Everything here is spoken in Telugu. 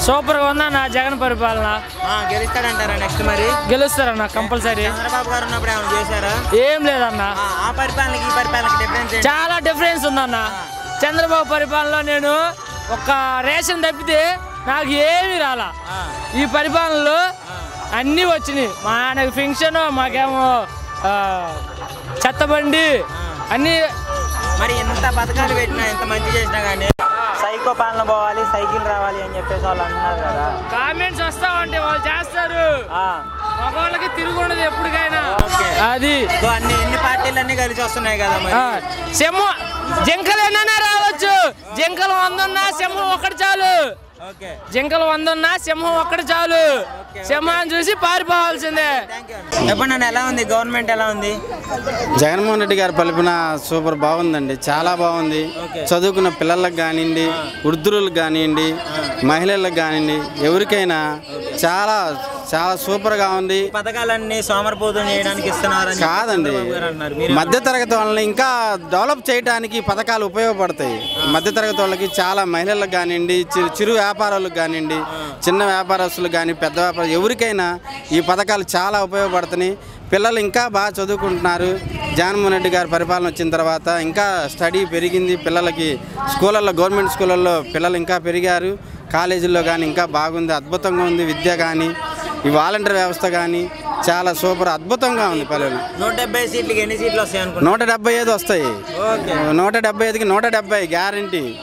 సూపర్ గా ఉందన్న జగన్ పరిపాలన ఆ, గెలుస్తాడంటారా నెక్స్ట్ మరి గెలుస్తారన్న కంపల్సరీ చంద్రబాబు గారు ఉన్నప్పుడు ఏమైనా చేశారా ఏం లేదన్న ఆ, ఆ పరిపాలనకి ఈ పరిపాలనకి డిఫరెన్స్ ఏంటి చాలా డిఫరెన్స్ ఉందన్న చంద్రబాబు పరిపాలనలో నేను ఒక రేషన్ తప్పితే నాకు ఏమీ రాలా ఆ, ఈ పరిపాలనలో అన్నీ వచ్చినాయి మా ఆయనకు ఫంక్షన్ మాకేమో ఆ, చెత్తబండి అన్నీ మరి ఎంత పథకాలు పెట్టినా ఎంత మంచి చేసినా కానీ సైకో పాలన పోవాలి సైకిల్ రావాలి అని చెప్పేసి వాళ్ళు అంటున్నారు కదా కామెంట్స్ వస్తామంటే వాళ్ళు చేస్తారు ఆ, మగవాళ్ళకి తిరుగుండదు ఎప్పటికైనా ఓకే. అది సో అన్ని ఎన్ని పార్టీలు అన్ని కలిసి వస్తున్నాయి కదా మరి ఆ, సింహం జింకలు ఎన్నైనా రావచ్చు జింకలు వంద ఉన్నా సింహం ఒక్కటి చాలు ఓకే జింకలు వంద ఉన్నా సింహం ఒక్కటి చాలు సింహాన్ని చూసి పారిపోవాల్సిందే థ్యాంక్ యూ చెప్పండి అన్న ఎలా ఉంది గవర్నమెంట్ ఎలా ఉంది జగన్మోహన్ రెడ్డి గారి పలిపిన సూపర్ బాగుందండి చాలా బాగుంది చదువుకున్న పిల్లలకు కానివ్వండి వృద్ధులకు కానివ్వండి మహిళలకు కానివ్వండి ఎవరికైనా చాలా చాలా సూపర్గా ఉంది ఈ పథకాలన్నీ సోమరపోతం చేయడానికి ఇస్తున్నారని చెప్పి కాదండి చంద్రబాబు గారు అన్నారు మీరు మధ్యతరగతి వాళ్ళని ఇంకా డెవలప్ చేయడానికి ఈ పథకాలు ఉపయోగపడతాయి మధ్యతరగతి వాళ్ళకి చాలా మహిళలకు కానివ్వండి చిరు చిరు వ్యాపారాలకు కానివ్వండి చిన్న వ్యాపారస్తులకు కానీ పెద్ద వ్యాపారం ఎవరికైనా ఈ పథకాలు చాలా ఉపయోగపడుతున్నాయి పిల్లలు ఇంకా బాగా చదువుకుంటున్నారు జగన్మోహన్ రెడ్డి గారి పరిపాలన వచ్చిన తర్వాత ఇంకా స్టడీ పెరిగింది పిల్లలకి స్కూళ్ళల్లో గవర్నమెంట్ స్కూళ్ళల్లో పిల్లలు ఇంకా పెరిగారు కాలేజీల్లో కానీ ఇంకా బాగుంది అద్భుతంగా ఉంది విద్య కానీ ఈ వాలంటీర్ వ్యవస్థ కానీ చాలా సూపర్ అద్భుతంగా ఉంది పల్లెలు నూట డెబ్బై సీట్లకి ఎన్ని సీట్లు వస్తాయి అనుకుంటున్నారు నూట డెబ్బై ఐదు వస్తాయి ఓకే నూట డెబ్బై ఐదుకి నూట డెబ్బై గ్యారంటీ